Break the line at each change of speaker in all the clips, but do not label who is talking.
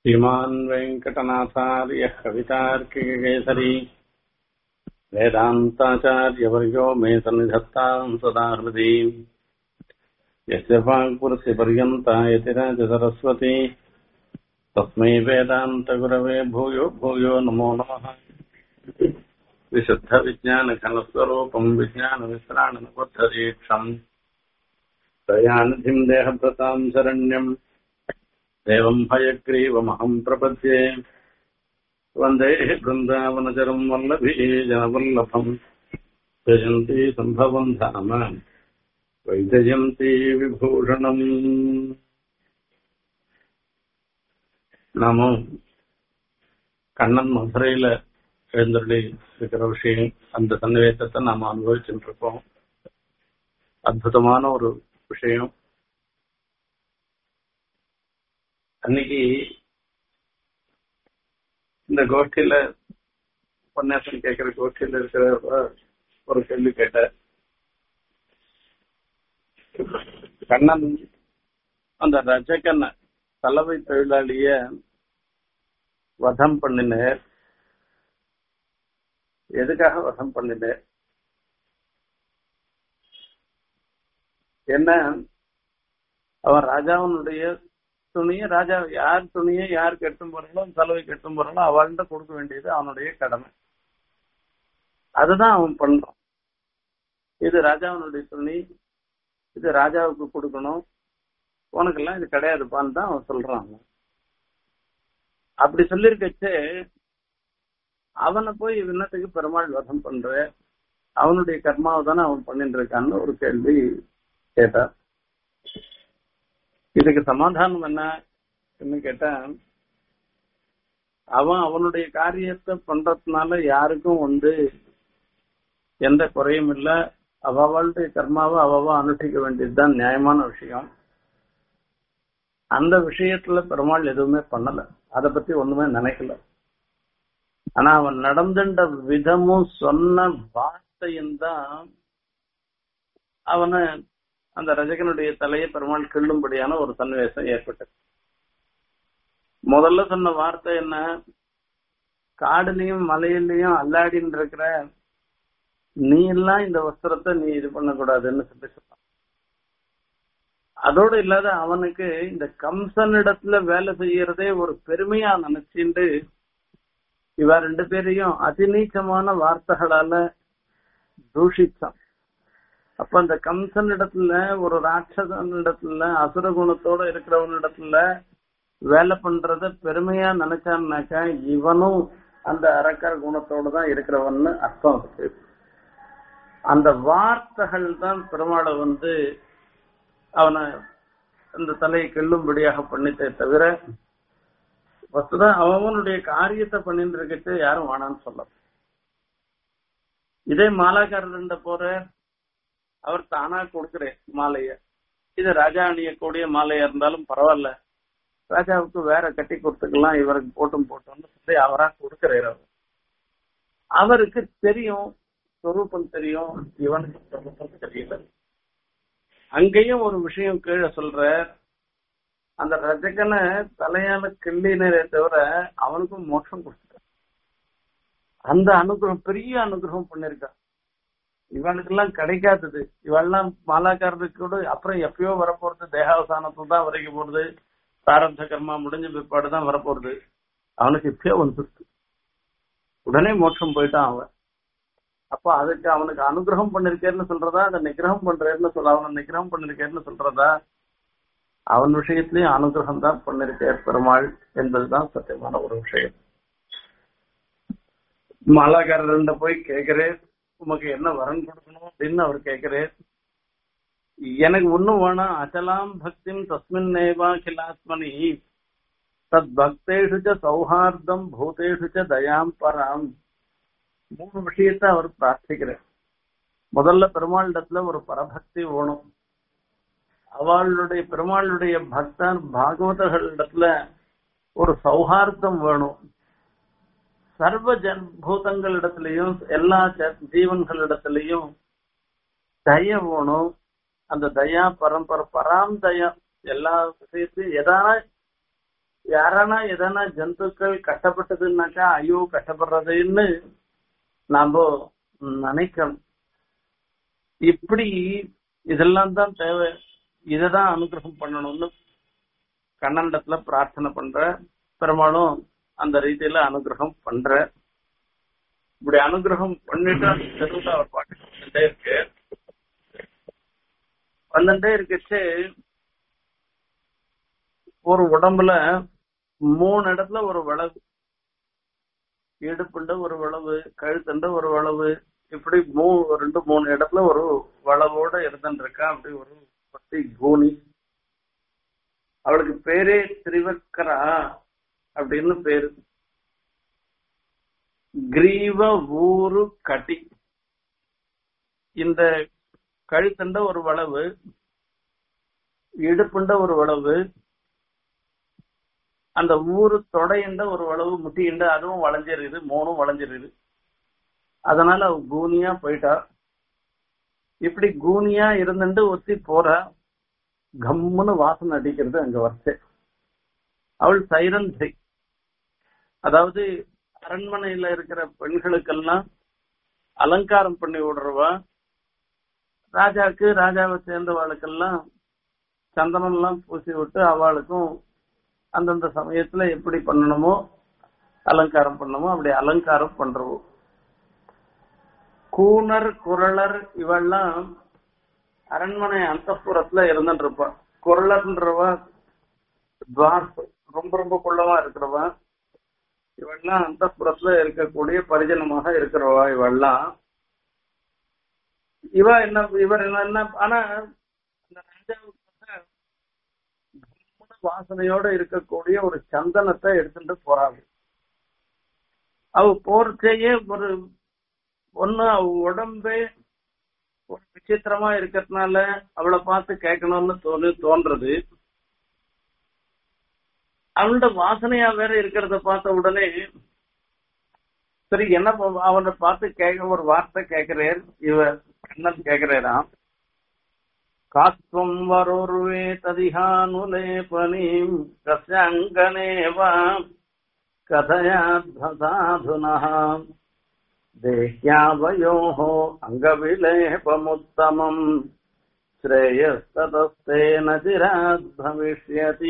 श्रीमान् वेङ्कटनाथार्यः कवितार्किककेसरी वेदान्ताचार्यवर्यो मे सन्निधत्ताम् सदा हृदि यस्य वाक्पुरस्य पर्यन्ता यतिराजसरस्वती तस्मै वेदान्तगुरवे भूयो भूयो नमो नमः विशुद्धविज्ञानघनस्वरूपम् विज्ञानविश्राणनबद्धदीक्षम् दयानिधिम् देहभृताम् शरण्यम् देवम् हयग्रीवमहम् प्रपद्ये वन्दे बृन्दावनचरम् वल्लभी जनवल्लभम् जयन्ती सम्भवम् धाम वैजयन्ती விபூஷணம் நாம கண்ணன் மதுரையில எழுந்தருளி இருக்கிற விஷயம் அந்த சன்னிவேசத்தை நாம அனுபவிச்சுட்டு இருக்கோம் அற்புதமான ஒரு விஷயம் அன்னைக்கு இந்த கோஷ்டியில உபன்யாசம் கேட்கிற கோஷ்டியில இருக்கிற ஒரு கேள்வி கேட்ட கண்ணன் அந்த ரஜகன் தலைமை தொழிலாளிய வதம் பண்ணினார் எதுக்காக வதம் பண்ணினார் என்ன அவன் ராஜாவனுடைய துணியை ராஜா யார் துணியை யார் கெட்டும் போறாங்களோ தலைவை கெட்டும் போறாங்களோ அவள்கிட்ட கொடுக்க வேண்டியது அவனுடைய கடமை அதுதான் அவன் பண்றான் இது ராஜாவனுடைய துணி இது ராஜாவுக்கு கொடுக்கணும் உனக்கெல்லாம் இது கிடையாதுப்பான்னு தான் அவன் சொல்றான் அப்படி சொல்லிருக்கச்சு அவனை போய் விண்ணத்துக்கு பெருமாள் வதம் பண்ற அவனுடைய கர்மாவை தானே அவன் பண்ணிட்டு இருக்கான்னு ஒரு கேள்வி கேட்டான் இதுக்கு சமாதானம் என்ன கேட்டா அவன் அவனுடைய காரியத்தை பண்றதுனால யாருக்கும் வந்து எந்த குறையும் இல்லை அவளுடைய கர்மாவை அவவா அனுஷ்டிக்க வேண்டியதுதான் நியாயமான விஷயம் அந்த விஷயத்துல பெருமாள் எதுவுமே பண்ணல அதை பத்தி ஒண்ணுமே நினைக்கல ஆனா அவன் நடந்துட்ட விதமும் சொன்ன வார்த்தையும் தான் அவனை அந்த ரஜகனுடைய தலையை பெருமாள் கிள்ளும்படியான ஒரு சன்னிவேசம் ஏற்பட்டது முதல்ல சொன்ன வார்த்தை என்ன காடுலயும் மலையிலயும் அல்லாடின்னு இருக்கிற நீ எல்லாம் இந்த வஸ்திரத்தை நீ இது பண்ணக்கூடாதுன்னு சொல்லி சொன்னான் அதோடு இல்லாத அவனுக்கு இந்த கம்சனிடத்துல வேலை செய்யறதே ஒரு பெருமையா நினைச்சுட்டு இவ ரெண்டு பேரையும் அதிநீச்சமான வார்த்தைகளால தூஷிச்சான் அப்ப அந்த கம்சன் இடத்துல ஒரு ராட்சசன் இடத்துல அசுர குணத்தோட இருக்கிறவன் இடத்துல வேலை பண்றத பெருமையா நினைச்சான்னாக்கா இவனும் அந்த அரக்கர குணத்தோட தான் இருக்கிறவன்னு அர்த்தம் இருக்கு அந்த வார்த்தைகள் தான் பெருமாளை வந்து அவனை அந்த தலையை கெல்லும்படியாக பண்ணித்தே தவிர வஸ்துதான் அவனுடைய காரியத்தை பண்ணிட்டு இருக்கிறது யாரும் வேணான்னு சொல்ல இதே மாலாக்காரர்கிட்ட போற அவர் தானா கொடுக்கிறேன் மாலைய இது ராஜா அணியக்கூடிய மாலையா இருந்தாலும் பரவாயில்ல ராஜாவுக்கு வேற கட்டி கொடுத்துக்கலாம் இவருக்கு போட்டும் போட்டோம்னு சொல்லி அவரா கொடுக்கிறார் அவர் அவருக்கு தெரியும் சொரூபம் தெரியும் இவனுக்கு சொரூபம் தெரியல அங்கேயும் ஒரு விஷயம் கீழே சொல்ற அந்த ரஜகனை தலையால கிள்ளினரே தவிர அவனுக்கும் மோட்சம் கொடுத்துட்டான் அந்த அனுகிரகம் பெரிய அனுகிரகம் பண்ணிருக்கான் இவனுக்கு எல்லாம் கிடைக்காதது இவெல்லாம் மாலாக்காரருக்கு கூட அப்புறம் எப்பயோ வரப்போறது தேகாவசானத்துல தான் வரைக்கும் போறது பிராரப்த கர்மா முடிஞ்ச பிற்பாடு தான் வரப்போறது அவனுக்கு இப்பயோ வந்துருக்கு உடனே மோட்சம் போயிட்டான் அவன் அப்ப அதுக்கு அவனுக்கு அனுகிரகம் பண்ணிருக்கேன்னு சொல்றதா அந்த நிகிரகம் பண்றேன்னு சொல்ல அவனை நிகிரகம் பண்ணிருக்கேன்னு சொல்றதா அவன் விஷயத்திலயும் அனுகிரகம் தான் பண்ணிருக்கார் பெருமாள் என்பதுதான் சத்தியமான ஒரு விஷயம் மாலாக்காரர்கிட்ட போய் கேட்கிறேன் உமக்கு என்ன வரன் கொடுக்கணும் அப்படின்னு அவர் கேட்கிறார் எனக்கு ஒண்ணும் வேணாம் அச்சலாம் பக்திம் தஸ்மின் நேவா கிலாத்மனி தத் பக்தேஷு சௌஹார்தம் பூதேஷு தயாம் பராம் மூணு விஷயத்த அவர் பிரார்த்திக்கிறார் முதல்ல பெருமாளிடத்துல ஒரு பரபக்தி வேணும் அவளுடைய பெருமாளுடைய பக்தர் பாகவதர்களிடத்துல ஒரு சௌஹார்தம் வேணும் சர்வ ஜன் பூதங்களிடத்திலையும் எல்லா ஜீவன்களிடத்திலையும் தய வேணும் அந்த தயா பரம்பரை பராம் தயா எல்லா விஷயத்தையும் எதா யாரானா எதனா ஜந்துக்கள் கஷ்டப்பட்டதுன்னாக்கா ஐயோ கஷ்டப்படுறதுன்னு நாம நினைக்கணும் இப்படி இதெல்லாம் தான் தேவை இததான் அனுகிரகம் பண்ணணும்னு கண்ணண்டத்துல பிரார்த்தனை பண்ற பெரும்பாலும் அந்த ரீதியில அனுகிரகம் பண்ற இப்படி அனுகிரகம் பண்ணிட்டு அந்த தெருவுல அவர் பாட்டு வந்துட்டே இருக்கு வந்துட்டே இருக்கச்சு ஒரு உடம்புல மூணு இடத்துல ஒரு விளவு இடுப்புண்ட ஒரு விளவு கழுத்துண்ட ஒரு விளவு இப்படி மூ ரெண்டு மூணு இடத்துல ஒரு வளவோட இருந்துட்டு இருக்கா அப்படி ஒரு பத்தி கூனி அவளுக்கு பேரே திரிவக்கரா அப்படின்னு பேரு கிரீவ ஊரு கட்டி இந்த கழுத்தண்ட ஒரு வளவு இடுப்புண்ட ஒரு வளவு அந்த ஊரு தொடையண்ட ஒரு வளவு முட்டியண்ட அதுவும் வளைஞ்சிருது மூணும் வளைஞ்சிருது அதனால அவ கூனியா போயிட்டா இப்படி கூனியா இருந்துட்டு ஒத்தி போறா கம்முன்னு வாசனை அடிக்கிறது அங்க வரிசை அவள் சைரந்தை அதாவது அரண்மனையில இருக்கிற பெண்களுக்கெல்லாம் அலங்காரம் பண்ணி விடுறவா ராஜாக்கு ராஜாவை சேர்ந்தவாளுக்கெல்லாம் சந்தனம் எல்லாம் பூசி விட்டு அவளுக்கும் அந்தந்த சமயத்துல எப்படி பண்ணணுமோ அலங்காரம் பண்ணணுமோ அப்படி அலங்காரம் பண்றவோம் கூனர் குரலர் இவெல்லாம் அரண்மனை அந்தப்புறத்துல இருந்துட்டு இருப்பான் குரலர்ன்றவா துவார்ப் ரொம்ப ரொம்ப குள்ளமா இருக்கிறவா இவெல்லாம் அந்தப்புறத்துல இருக்கக்கூடிய பரிஜனமாக இருக்கிறவா இவெல்லாம் இவ என்ன இவர் என்ன ஆனா அந்த ராஜாவுக்கு வாசனையோட இருக்கக்கூடிய ஒரு சந்தனத்தை எடுத்துட்டு போறாங்க அவ போறச்சேயே ஒரு ஒண்ணு அவ உடம்பே ஒரு விசித்திரமா இருக்கிறதுனால அவளை பார்த்து கேட்கணும்னு தோணு தோன்றது அவனோட வாசனையா வேற இருக்கிறத பார்த்த உடனே சரி என்ன அவனை பார்த்து கேட்க ஒரு வார்த்தை கேட்கிறேன் இவ கண்ணன் கேட்கிறேராம் காத்வம் வரோர்வே ததிஹானுலேபனீம் கஸ்யங்கனேவா கதயாத்மசாதுனः देह्यावयोः अङ्गविलेपमुत्तमम् श्रेयस्ततस्तेन चिरात् भविष्यति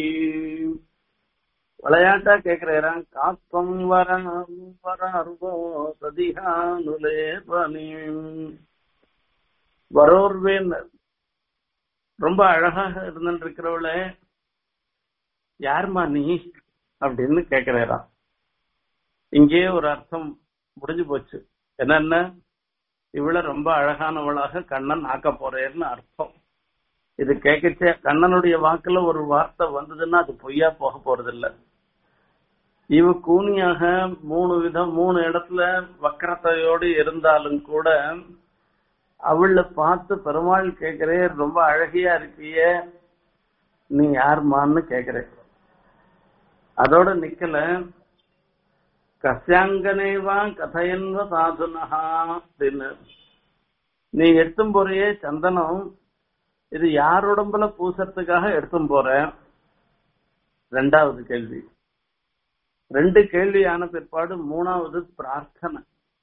விளையாட்டா கேக்குறான் காத்தம் வர வரோ சதிகானுலேபனியும் வரோர்வேன் ரொம்ப அழகாக இருந்துட்டு இருக்கிறவள யாருமா நீ அப்படின்னு கேக்குறாராம் இங்கே ஒரு அர்த்தம் முடிஞ்சு போச்சு என்னன்னா இவள ரொம்ப அழகானவளாக கண்ணன் ஆக்க போறேன்னு அர்த்தம் இது கேட்கச்சே கண்ணனுடைய வாக்குல ஒரு வார்த்தை வந்ததுன்னா அது பொய்யா போக போறது இல்ல இவ கூனியாக மூணு விதம் மூணு இடத்துல வக்கரத்தையோடு இருந்தாலும் கூட அவள பார்த்து பெருமாள் கேக்குறே ரொம்ப அழகியா இருக்கிய நீ யாருமான்னு கேக்குற அதோட நிக்கல கசியாங்கனேவா கதையன்வ சாதுனஹா அப்படின்னு நீ எடுத்தும் போறியே சந்தனம் இது யார் உடம்புல பூசறதுக்காக எடுத்தும் போற ரெண்டாவது கேள்வி ரெண்டு கேள்வி ஆன பிற்பாடு மூணாவது பிரார்த்தனை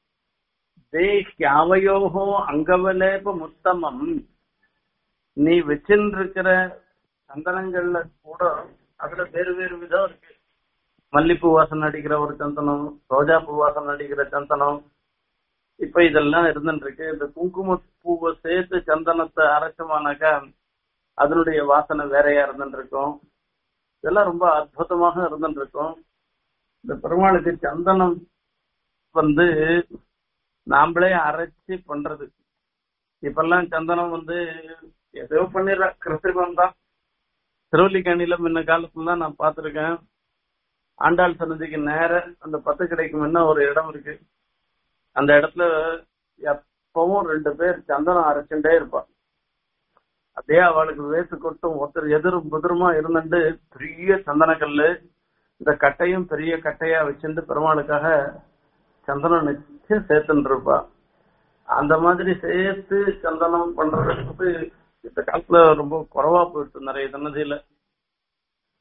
தேஹ்யாவயோகோ அங்கவலேப முத்தமம் நீ வச்சிருக்கிற சந்தனங்கள்ல கூட அதுல வேறு வேறு விதம் இருக்கு மல்லிப்பூ வாசனை அடிக்கிற ஒரு சந்தனம் ரோஜா பூ வாசனை அடிக்கிற சந்தனம் இப்ப இதெல்லாம் இருந்துட்டு இருக்கு இந்த குங்கும பூவை சேர்த்து சந்தனத்தை அரைச்சோமானாக்கா அதனுடைய வாசனை வேறையா இருந்துட்டு இருக்கும் இதெல்லாம் ரொம்ப அற்புதமாக இருந்துட்டு இருக்கும் இந்த பெருமாளுக்கு சந்தனம் வந்து நாமளே அரைச்சி பண்றது இப்பெல்லாம் சந்தனம் வந்து ஏதோ பண்ணிடுற கிருத்திரிமம் தான் திருவல்லிக்கணியில முன்ன காலத்துல தான் நான் பார்த்திருக்கேன் ஆண்டாள் சன்னதிக்கு நேர அந்த பத்து கடைக்கு முன்ன ஒரு இடம் இருக்கு அந்த இடத்துல எப்பவும் ரெண்டு பேர் சந்தனம் அரைச்சுட்டே இருப்பான் அப்படியே அவளுக்கு வேத்து கொட்டும் ஒருத்தர் எதிரும் புதிருமா இருந்துட்டு பெரிய சந்தனக்கல்லு இந்த கட்டையும் பெரிய கட்டையா வச்சுட்டு பெருமாளுக்காக சந்தனம் நிச்சயம் சேர்த்துட்டு இருப்பா அந்த மாதிரி சேர்த்து சந்தனம் பண்றது வந்து இந்த காலத்துல ரொம்ப குறைவா போயிடுச்சு நிறைய சன்னதியில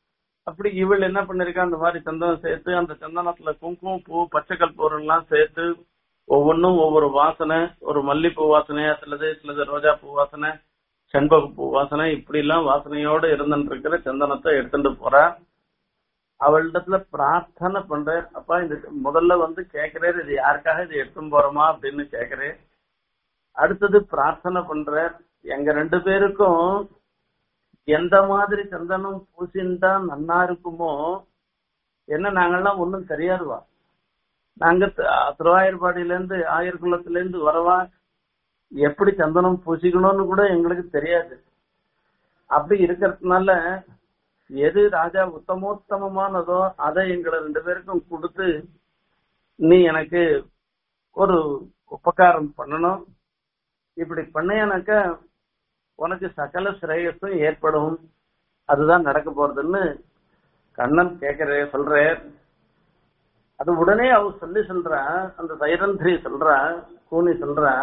அப்படி இவள் என்ன பண்ணிருக்கா அந்த மாதிரி சந்தனம் சேர்த்து அந்த சந்தனத்துல குங்குமம் பூ பச்சை கற்பூரம் எல்லாம் சேர்த்து ஒவ்வொன்றும் ஒவ்வொரு வாசனை ஒரு மல்லிப்பூ வாசனை சிலது சிலது ரோஜா பூ வாசனை செண்பக பூ வாசனை இப்படி எல்லாம் வாசனையோட இருந்துட்டு இருக்கிற சந்தனத்தை எடுத்துட்டு போறா அவளிடத்துல பிரார்த்தனை பண்றேன் அப்பா இந்த முதல்ல வந்து கேக்குறேன் இது யாருக்காக இது எடுத்துன்னு போறோமா அப்படின்னு கேக்குறேன் அடுத்தது பிரார்த்தனை பண்ற எங்க ரெண்டு பேருக்கும் எந்த மாதிரி சந்தனம் பூசிண்டா நன்னா இருக்குமோ என்ன நாங்கெல்லாம் ஒண்ணும் தெரியாதுவா நாங்க த- திருவாயூர்பாடியில இருந்து ஆயர்குளத்துல இருந்து வரவா எப்படி சந்தனம் பூசிக்கணும்னு கூட எங்களுக்கு தெரியாது அப்படி இருக்கிறதுனால எது ராஜா உத்தமோத்தமமானதோ அதை எங்களை ரெண்டு பேருக்கும் கொடுத்து நீ எனக்கு ஒரு உபகாரம் பண்ணணும் இப்படி பண்ணேனாக்கா உனக்கு சகல சிரேயஸும் ஏற்படும் அதுதான் நடக்க போறதுன்னு கண்ணன் கேக்குற சொல்ற அது உடனே அவ சொல்லி சொல்றா அந்த சைரந்திரி சொல்றா கூனி சொல்றா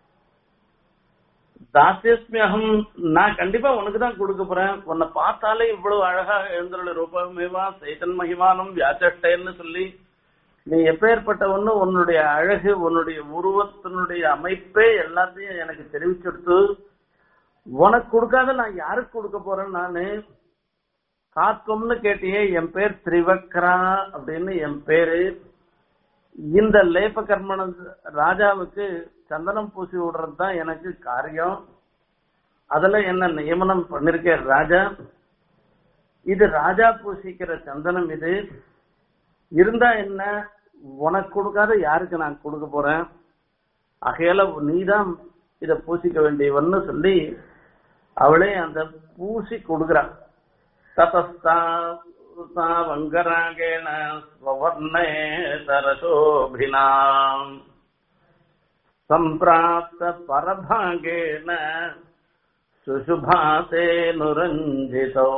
தாசியஸ்மியகம் நான் கண்டிப்பா உனக்கு தான் கொடுக்க போறேன் உன்னை பார்த்தாலே இவ்வளவு அழகா எழுந்துள்ள ரூபமேவா சைதன் மகிமானம் வியாச்சட்டைன்னு சொல்லி நீ எப்பேற்பட்டவன்னு உன்னுடைய அழகு உன்னுடைய உருவத்தினுடைய அமைப்பே எல்லாத்தையும் எனக்கு தெரிவிச்சுடுத்து உனக்கு கொடுக்காத நான் யாருக்கு கொடுக்க போறேன் நானு காத்தும்னு கேட்டியே என் பேர் திரிவக்ரா அப்படின்னு என் பேரு இந்த லேப கர்மண ராஜாவுக்கு சந்தனம் பூசி விடுறது தான் எனக்கு காரியம் அதுல என்ன நியமனம் பண்ணிருக்கேன் ராஜா இது ராஜா பூசிக்கிற சந்தனம் இது இருந்தா என்ன உனக்கு கொடுக்காத யாருக்கு நான் கொடுக்க போறேன் ஆகையால நீதான் இத பூசிக்க வேண்டியவன்னு சொல்லி அவளே அந்த பூசி கொடுக்குறான் ததஸ்தா வங்கராகேண ஸ்வவர்ணே தரசோபினாம் சம்பிராப்த பரபாகேன சுசுபாசே நுரஞ்சிதோ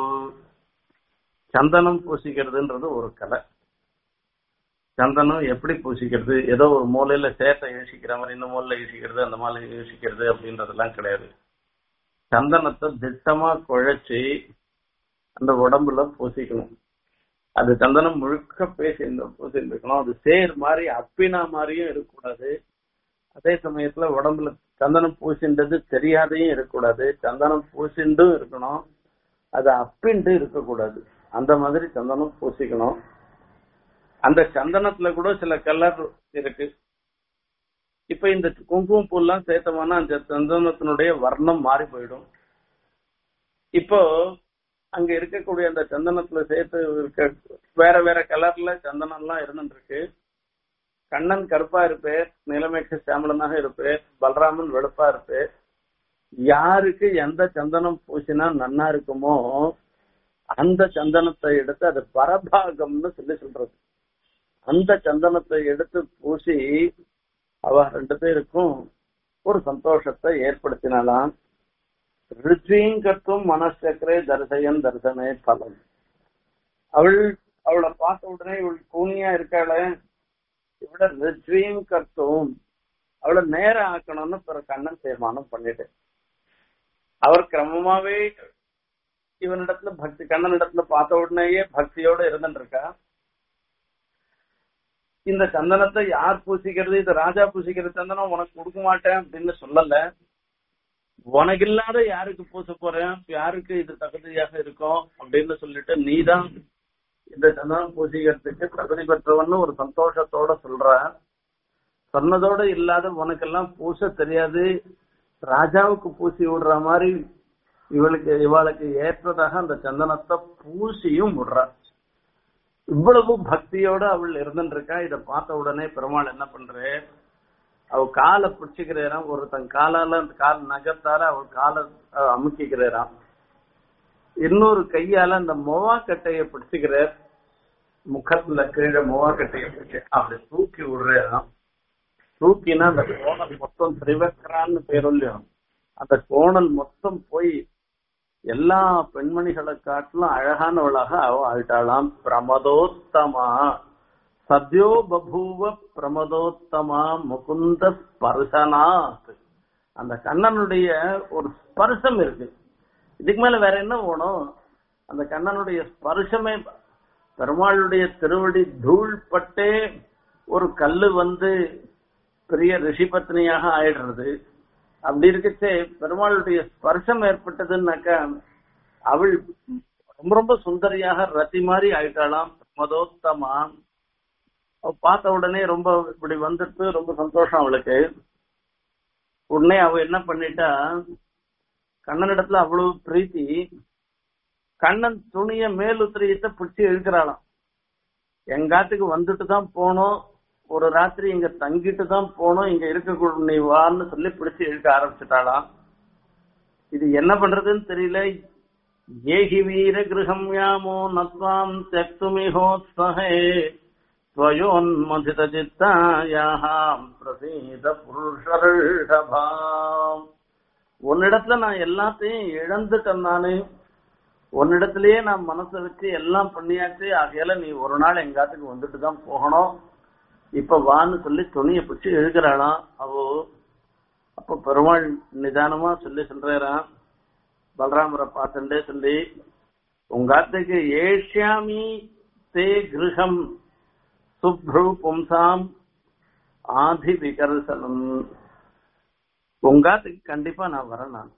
சந்தனம் பூசிக்கிறதுன்றது ஒரு கலை சந்தனம் எப்படி பூசிக்கிறது ஏதோ ஒரு மூலையில சேட்டை யோசிக்கிற மாதிரி இந்த மூலையில யோசிக்கிறது அந்த மாதிரி யோசிக்கிறது அப்படின்றதெல்லாம் கிடையாது சந்தனத்தை திட்டமா குழைச்சி அந்த உடம்புல பூசிக்கணும் அது சந்தனம் முழுக்க பேசி பூசிட்டு இருக்கணும் அது சேர் மாதிரி அப்பினா மாதிரியும் இருக்கக்கூடாது அதே சமயத்துல உடம்புல சந்தனம் பூசின்றது தெரியாதையும் இருக்கக்கூடாது சந்தனம் பூசிண்டும் இருக்கணும் அது அப்பின்ட்டு இருக்கக்கூடாது அந்த மாதிரி சந்தனம் பூசிக்கணும் அந்த சந்தனத்துல கூட சில கலர் இருக்கு இப்ப இந்த குங்குமம் பூலாம் சேர்த்தோம்னா அந்த சந்தனத்தினுடைய வர்ணம் மாறி போயிடும் இப்போ அங்க இருக்கக்கூடிய அந்த சந்தனத்துல சேர்த்து இருக்க வேற வேற கலர்ல சந்தனம் எல்லாம் இருந்துட்டு இருக்கு கண்ணன் கருப்பா இருப்பேர் நிலமேக சாமலனாக இருப்பேர் பலராமன் வெளுப்பா இருப்பேர் யாருக்கு எந்த சந்தனம் பூசினா நன்னா இருக்குமோ அந்த சந்தனத்தை எடுத்து அது பரபாகம்னு சொல்லி சொல்றது அந்த சந்தனத்தை எடுத்து பூசி அவ ரெண்டு பேருக்கும் ஒரு சந்தோஷத்தை ஏற்படுத்தினாலாம் ரித்வீங்கத்துவம் மனசக்கரே தரிசயன் தரிசனே பலன் அவள் அவளை பார்த்த உடனே இவள் கூனியா இருக்காளே இவள ரித்வீம் கர்த்தவும் அவளை நேரம் ஆக்கணும்னு பிற கண்ணன் தீர்மானம் பண்ணிட்டு அவர் கிரமமாவே இவனிடத்துல பக்தி கண்ணன் இடத்துல பார்த்த உடனேயே பக்தியோட இருந்துட்டு இருக்கா இந்த சந்தனத்தை யார் பூசிக்கிறது இது ராஜா பூசிக்கிற சந்தனம் உனக்கு கொடுக்க மாட்டேன் அப்படின்னு சொல்லல உனக்கு இல்லாத யாருக்கு பூச போறேன் யாருக்கு இது தகுதியாக இருக்கும் அப்படின்னு சொல்லிட்டு நீதான் இந்த சந்தனம் பூசிக்கிறதுக்கு தகுதி பெற்றவன்னு ஒரு சந்தோஷத்தோட சொல்ற சொன்னதோட இல்லாத உனக்கெல்லாம் பூச தெரியாது ராஜாவுக்கு பூசி விடுற மாதிரி இவளுக்கு இவளுக்கு ஏற்றதாக அந்த சந்தனத்தை பூசியும் விடுறா இவ்வளவு பக்தியோட அவள் இருந்துட்டு இருக்கா இத பார்த்த உடனே பெருமாள் என்ன பண்றே அவ காலை பிடிச்சுக்கிறாராம் ஒருத்தன் காலால அந்த கால் நகர்த்தால அவள் காலை அஹ், அமுக்கிக்கிறாராம் இன்னொரு கையால அந்த மொவாக்கட்டைய பிடிச்சுக்கிறார் முகத்துல கீழே மொவாக்கட்டைய பிடிச்சு அப்படி தூக்கி விடுறாராம் தூக்கினா அந்த கோணல் மொத்தம் திரிவக்கரான்னு பேரொல்லியும் அந்த கோணல் மொத்தம் போய் எல்லா பெண்மணிகளை காட்டிலும் அழகானவளாக அவ ஆயிட்டாளாம் பிரமதோத்தமா சத்யோ பபூவ பிரமதோத்தமா முகுந்த ஸ்பர்சனாத் அந்த கண்ணனுடைய ஒரு ஸ்பர்சம் இருக்கு இதுக்கு மேல வேற என்ன வேணும் அந்த கண்ணனுடைய ஸ்பர்சமே பெருமாளுடைய திருவடி தூள் பட்டே ஒரு கல்லு வந்து பெரிய ரிஷி பத்னியாக ஆயிடுறது அப்படி இருக்கச்சே பெருமாளுடைய ஸ்பர்சம் ஏற்பட்டதுன்னாக்கா அவள் ரொம்ப ரொம்ப சுந்தரியாக ரத்தி மாதிரி ஆயிட்டாளாம் மதோத்தமா அவ பார்த்த உடனே ரொம்ப இப்படி வந்துட்டு ரொம்ப சந்தோஷம் அவளுக்கு உடனே அவ என்ன பண்ணிட்டா கண்ணனிடத்துல அவ்வளவு பிரீத்தி கண்ணன் துணிய மேலுத்திரியத்தை பிடிச்சி இழுக்கிறாளாம் எங்காத்துக்கு வந்துட்டு தான் போனோம் ஒரு ராத்திரி இங்க தங்கிட்டு தான் போனோம் இங்க இருக்கக்கூடிய நீ வான்னு சொல்லி பிடிச்சி இழுக்க ஆரம்பிச்சுட்டாளாம் இது என்ன பண்றதுன்னு தெரியல ஏகி வீர கிரகம் யாமோ நத்வாம் தெக்துமிஹோத்ஸஹே ஸ்வயோன்மதித சித்தாயாம் பிரசீத புருஷர்ஷபாம் உன்னிடத்துல நான் எல்லாத்தையும் இழந்துட்டேன் நானு உன்னிடத்திலேயே நான் மனசை வச்சு எல்லாம் பண்ணியாச்சு ஆகையால நீ ஒரு நாள் எங்காத்துக்கு வந்துட்டு தான் போகணும் இப்ப வான்னு சொல்லி துணியை பிடிச்சி இழுக்கிறாளாம் அவோ அப்ப பெருமாள் நிதானமா சொல்லி சொல்றாராம் பலராமரை பார்த்துட்டே சொல்லி உங்காத்துக்கு ஏஷ்யாமி தே கிருஹம் சுப்ரு பும்சாம் ஆதி விகர்சனம் உங்காத்துக்கு கண்டிப்பா நான் வரேன் நான்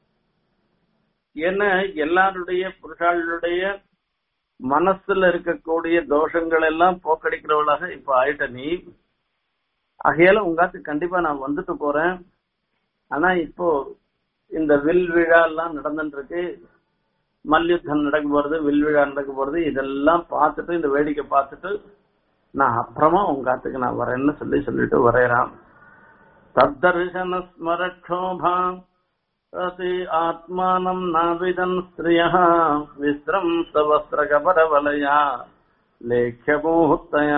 ஏன்னா எல்லாருடைய புருஷாளுடைய மனசுல இருக்கக்கூடிய தோஷங்கள் எல்லாம் போக்கடிக்கிறவளாக இப்ப ஆயிட்ட நீ ஆகையால உங்காத்துக்கு கண்டிப்பா நான் வந்துட்டு போறேன் ஆனா இப்போ இந்த வில் விழா எல்லாம் நடந்துட்டு இருக்கு மல்யுத்தம் நடக்க போறது வில் விழா நடக்க போறது இதெல்லாம் பார்த்துட்டு இந்த வேடிக்கை பார்த்துட்டு நான் அப்புறமா உங்காத்துக்கு நான் வரேன்னு சொல்லி சொல்லிட்டு வரையறான் தத்தர்ஷன ஸ்மரக்ஷோபாம் அதி ஆத்மானம் நாவிதன் ஸ்திரியா விஸ்ரம் சவஸ்திரகபரவலயா லேख्यमूर्तयः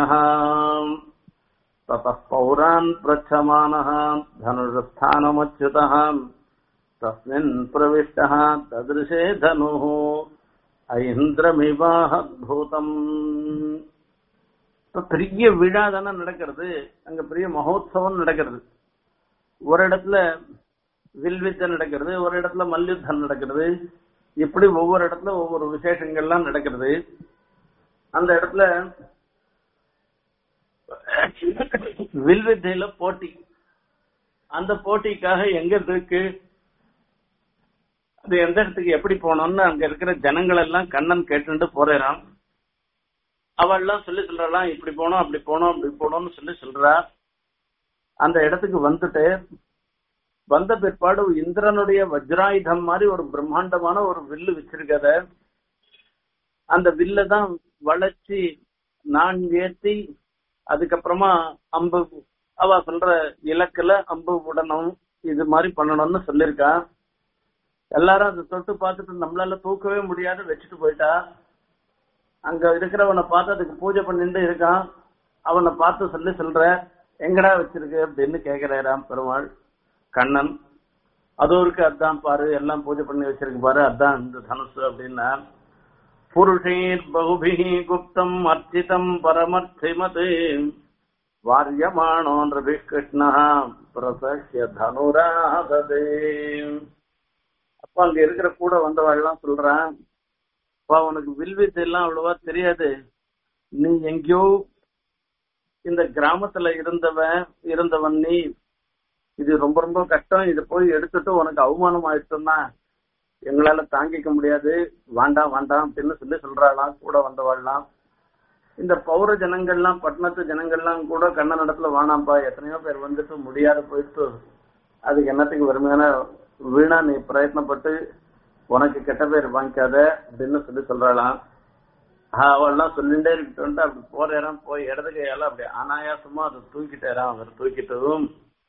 ततः पौरान् पृच्छमानः धनुर्स्थानमच्युतः तस्मिन् प्रविष्टः ददृशे धनुः ஐந்திரமிவாஹூதம் இப்ப பெரிய விழா தானே நடக்கிறது அங்க பெரிய மகோத்சவம் நடக்கிறது ஒரு இடத்துல வில்வித்தை நடக்கிறது ஒரு இடத்துல மல்யுத்தம் நடக்கிறது இப்படி ஒவ்வொரு இடத்துல ஒவ்வொரு விசேஷங்கள்லாம் நடக்கிறது அந்த இடத்துல வில்வித்தையில போட்டி அந்த போட்டிக்காக எங்க இருக்கு அது எந்த இடத்துக்கு எப்படி போனோம்னு அங்க இருக்கிற ஜனங்கள் எல்லாம் கண்ணன் கேட்டுட்டு போறான் அவள்லாம் சொல்லி சொல்றாளாம் இப்படி போனோம் அப்படி போனோம் அப்படி போனோம்னு சொல்லி சொல்றா அந்த இடத்துக்கு வந்துட்டு வந்த பிற்பாடு இந்திரனுடைய வஜ்ராயுதம் மாதிரி ஒரு பிரம்மாண்டமான ஒரு வில்லு வச்சிருக்கத அந்த வில்ல தான் வளைச்சி நான் ஏத்தி அதுக்கப்புறமா அம்பு அவ சொல்ற இலக்குல அம்பு விடணும் இது மாதிரி பண்ணணும்னு சொல்லியிருக்கா எல்லாரும் அதை தொட்டு பார்த்துட்டு நம்மளால தூக்கவே முடியாது வச்சுட்டு போயிட்டா அங்க இருக்கிறவனை பார்த்து அதுக்கு பூஜை பண்ணிட்டு இருக்கான் அவனை பார்த்து சொல்லி சொல்ற எங்கடா வச்சிருக்கு அப்படின்னு கேக்குறாராம் பெருமாள் கண்ணன் அதோ இருக்கு அதான் பாரு எல்லாம் பூஜை பண்ணி வச்சிருக்கு பாரு அதான் இந்த தனுசு அப்படின்னா புருஷேர் பகுபிஹி குப்தம் அர்ச்சிதம் பரமர்த்திமது வாரியமானோ நபி கிருஷ்ணா பிரசஹ்ய தனுராததே அப்ப அங்க இருக்கிற கூட வந்தவாள்லாம் சொல்றான் அப்பா உனக்கு வில்வித்தை எல்லாம் அவ்வளவா தெரியாது நீ எங்கேயோ இந்த கிராமத்துல இருந்தவன் இருந்தவன் நீ இது ரொம்ப ரொம்ப கஷ்டம் இத போய் எடுத்துட்டு உனக்கு அவமானம் ஆயிடுச்சுன்னா எங்களால தாங்கிக்க முடியாது வேண்டாம் வேண்டாம் அப்படின்னு சொல்லி சொல்றாளாம் கூட வந்தவாள்லாம் இந்த பௌர ஜனங்கள்லாம் பட்டணத்து ஜனங்கள்லாம் கூட கண்ண நடத்துல வானாம்பா எத்தனையோ பேர் வந்துட்டு முடியாத போயிட்டு அதுக்கு என்னத்துக்கு வறுமையான வீணா நீ பிரயத்னப்பட்டு உனக்கு கெட்ட பேர் வாங்கிக்காத அப்படின்னு சொல்லி சொல்றாளாம் அவள்லாம் சொல்லிட்டே இருக்கட்டும் அப்படி போற இடம் போய் இடது கையால அப்படி அனாயாசமா அதை தூக்கிட்டேரான் அவர் தூக்கிட்டதும்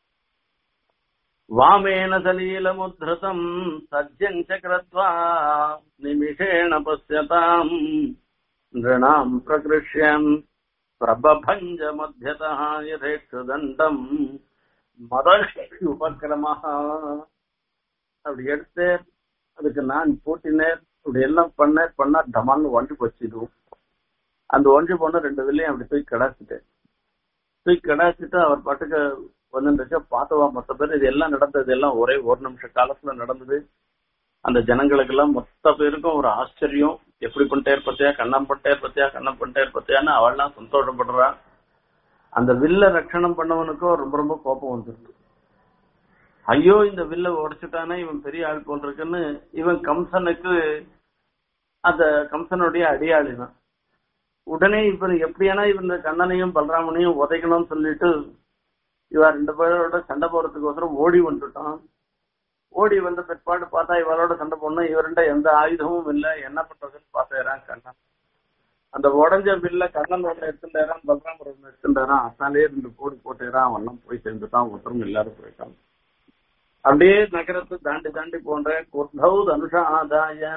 वामेन सलीलमुद्धृतम् सज्जम् च कृत्वा निमिषेण पश्यताम् नृणाम् प्रकृष्यन् प्रबभञ्ज मध्यतः यथेक्षुदण्डम् மதகி உபக்கிரமாக அப்படி எடுத்து அதுக்கு நான் பூட்டினேன் இப்படி எல்லாம் பண்ண பண்ணா டமால்னு ஒன்றி போச்சுதுவும் அந்த ஒன்றி போன ரெண்டு வில்லையும் அப்படி தூக்கி கிடாச்சிட்டேன் தூக்கி கிடாச்சிட்டு அவர் பாட்டுக்கு வந்துருச்சு பார்த்தவா மொத்த பேர் இது எல்லாம் நடந்தது எல்லாம் ஒரே ஒரு நிமிஷ காலத்துல நடந்தது அந்த ஜனங்களுக்கு எல்லாம் மொத்த பேருக்கும் ஒரு ஆச்சரியம் எப்படி பண்ணிட்டே பத்தியா கண்ணம் பண்ணிட்டே பத்தியா கண்ணம் பண்ணிட்டே பத்தியான்னு அவள்லாம் சந்தோஷப்படுறா அந்த வில்ல ரட்சணம் பண்ணவனுக்கும் ரொம்ப ரொம்ப கோபம் வந்துருக்கு ஐயோ இந்த வில்ல உடைச்சுட்டானே இவன் பெரிய ஆள் போல் இருக்குன்னு இவன் கம்சனுக்கு அந்த கம்சனுடைய அடியாளி தான் உடனே இவர் எப்படியானா இவன் இந்த கண்ணனையும் பலராமனையும் உதைக்கணும்னு சொல்லிட்டு இவன் ரெண்டு பேரோட சண்டை போறதுக்கோசரம் ஓடி வந்துட்டான் ஓடி வந்த பிற்பாடு பார்த்தா இவளோட சண்டை போடணும் இவர்கிட்ட எந்த ஆயுதமும் இல்லை என்ன பண்றதுன்னு பார்த்துறான் கண்ணன் அந்த உடஞ்ச பில்ல கண்ணன் ஒண்ணு எடுத்துட்டாரான் பலராமர் ஒண்ணு எடுத்துட்டாரான் அசாலே ரெண்டு கோடி போட்டுறான் அவெல்லாம் போய் சேர்ந்துட்டான் ஒருத்தரும் இல்லாத போயிட்டான் அப்படியே நகரத்தை தாண்டி தாண்டி போன்ற குர்தௌ தனுஷ ஆதாய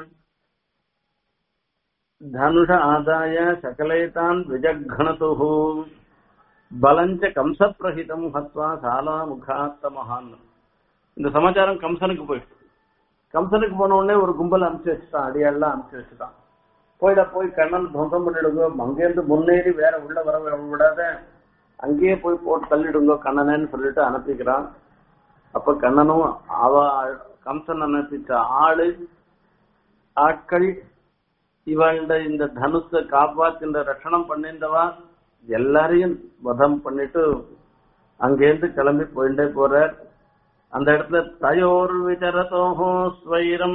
தனுஷ ஆதாய சகலேதான் விஜக்னது பலஞ்ச கம்சப்பிரஹிதம் ஹத்வா சாலா முகாத்தமகான் இந்த சமாச்சாரம் கம்சனுக்கு போயிட்டு கம்சனுக்கு போன உடனே ஒரு கும்பல் அனுப்பிச்சு வச்சுட்டான் அடியாள்லாம் அனுப்பிச்சு வச்சுட்டான் போயிட போய் கண்ணன் துவம்சம் பண்ணிடுங்க அங்கேருந்து முன்னேறி வேற உள்ள வர விடாத அங்கேயே போய் போட்டு தள்ளிடுங்க கண்ணனேன்னு சொல்லிட்டு அனுப்பிக்கிறான் அப்ப கண்ணனும் அவ கம்சன் அனுப்பிச்ச ஆளு ஆட்கள் இவள்ட இந்த தனுஷ காப்பாத்தின்ற ரட்சணம் பண்ணின்றவா எல்லாரையும் வதம் பண்ணிட்டு அங்கேருந்து கிளம்பி போயிட்டே போறார் அந்த இடத்துல தயோர் விசரதோஹோ ஸ்வைரம்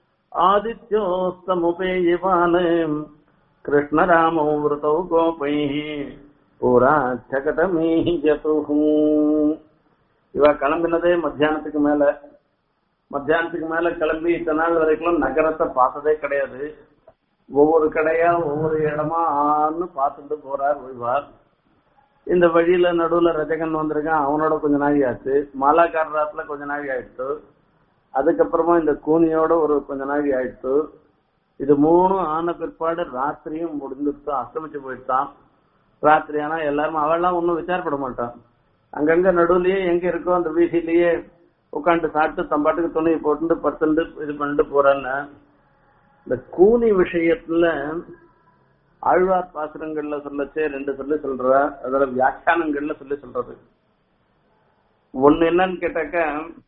ஆதித்யோஸ்தமுபேயிவான் கிருஷ்ணராமோ விரதோ கோபை பூரா சகடமீ ஜதுஹூ இவ கிளம்பினதே மத்தியானத்துக்கு மேல மத்தியானத்துக்கு மேல கிளம்பி இத்தனை நாள் வரைக்கும் நகரத்தை பார்த்ததே கிடையாது ஒவ்வொரு கடையா ஒவ்வொரு இடமா ஆன்னு பார்த்துட்டு போறார் ஒய்வார் இந்த வழியில நடுவுல ரஜகன் வந்திருக்கான் அவனோட கொஞ்ச நாள் ஆச்சு மாலாக்காரத்துல கொஞ்ச நாள் ஆயிடுச்சு அதுக்கப்புறமா இந்த கூனியோட ஒரு கொஞ்ச நாள் ஆயிடுச்சு இது மூணும் ஆன பிற்பாடு ராத்திரியும் முடிஞ்சிருச்சு அஸ்தமிச்சு போயிட்டான் ராத்திரி ஆனா எல்லாரும் அவெல்லாம் ஒன்னும் விசாரப்பட மாட்டான் அங்கங்க நடுவுலயே எங்க இருக்கோ அந்த வீதியிலேயே உட்காந்து சாப்பிட்டு தம்பாட்டுக்கு துணியை போட்டு பத்துண்டு இது பண்ணிட்டு போறான்னு இந்த கூனி விஷயத்துல ஆழ்வார் பாசுரங்கள்ல சொல்லச்சே ரெண்டு சொல்லி சொல்ற அதோட வியாக்கியானங்கள்ல சொல்லி சொல்றது ஒண்ணு என்னன்னு கேட்டாக்க